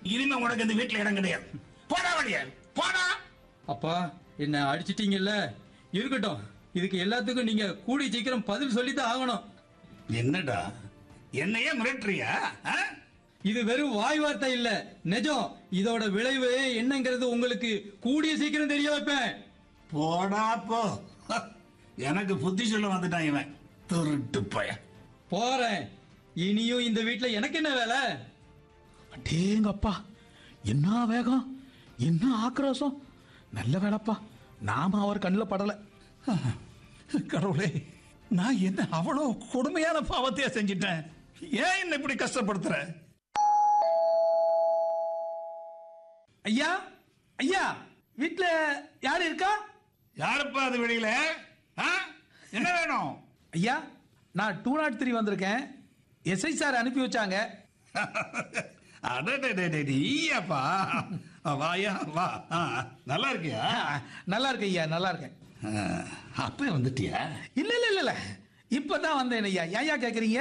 இனிமே உனக்கு இந்த வீட்டுல இடம் கிடையாது போடா வழியா போடா அப்பா என்ன அடிச்சிட்டீங்கல்ல இருக்கட்டும் இதுக்கு எல்லாத்துக்கும் நீங்க கூடி சீக்கிரம் பதில் சொல்லித்தான் ஆகணும் என்னடா என்னையே மிரட்டுறியா ஆ? இது வெறும் வாய் வார்த்தை இல்ல நிஜம் இதோட விளைவு என்னங்கிறது உங்களுக்கு கூடிய சீக்கிரம் தெரிய வைப்பேன் போடா போ எனக்கு புத்தி சொல்ல வந்துட்டான் இவன் திருட்டு பையன் போறேன் இனியும் இந்த வீட்ல எனக்கு என்ன வேலை அடேங்கப்பா என்ன வேகம் என்ன ஆக்ரோஷம் நல்ல வேலைப்பா நாம அவர் கண்ணில் படலை கடவுளே நான் என்ன அவ்வளவு கொடுமையான பாவத்தையா செஞ்சிட்டேன் ஏன் என்ன இப்படி கஷ்டப்படுத்துற ஐயா ஐயா வீட்ல யாரு இருக்கா யாருப்பா அது வெளியில ஆ? என்ன வேணும் ஐயா நான் டூ நாட் த்ரீ வந்திருக்கேன் எஸ்ஐ சார் அனுப்பி வச்சாங்க அடடடடடி, ஈயாப்பா வாயா வா ஆ, நல்லா இருக்கியா நல்லா இருக்கேன் ஐயா நல்லா இருக்கேன் அப்ப வந்துட்டியா இல்ல இல்ல இல்ல இல்ல இப்பதான் வந்தேன் ஐயா ஏன் கேக்குறீங்க